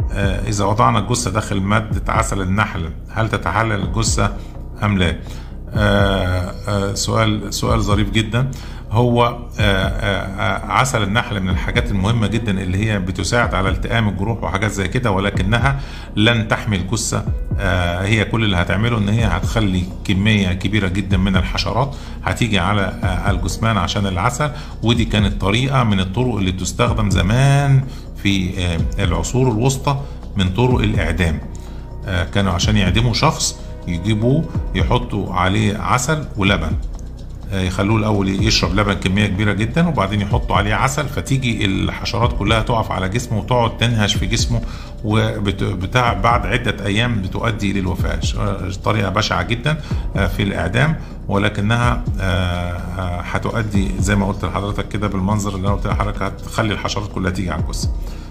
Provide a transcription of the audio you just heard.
آه، إذا وضعنا الجثة داخل مادة عسل النحل هل تتحلل الجثة أم لا؟ آه، آه، سؤال سؤال ظريف جدا هو آه، آه، آه، عسل النحل من الحاجات المهمة جدا اللي هي بتساعد على التئام الجروح وحاجات زي كده ولكنها لن تحمي الجثة آه، هي كل اللي هتعمله ان هي هتخلي كمية كبيرة جدا من الحشرات هتيجي على آه، الجثمان عشان العسل ودي كانت طريقة من الطرق اللي تستخدم زمان في آه، العصور الوسطى من طرق الإعدام آه، كانوا عشان يعدموا شخص يجيبوه يحطوا عليه عسل ولبن آه، يخلوه الاول يشرب لبن كميه كبيره جدا وبعدين يحطوا عليه عسل فتيجي الحشرات كلها تقف على جسمه وتقعد تنهش في جسمه وبتاع بعد عده ايام بتؤدي للوفاه ش- آه، طريقه بشعه جدا آه، في الاعدام ولكنها آه، آه، هتؤدي زي ما قلت لحضرتك كده بالمنظر اللي انا قلت لحضرتك هتخلي الحشرات كلها تيجي على الجثه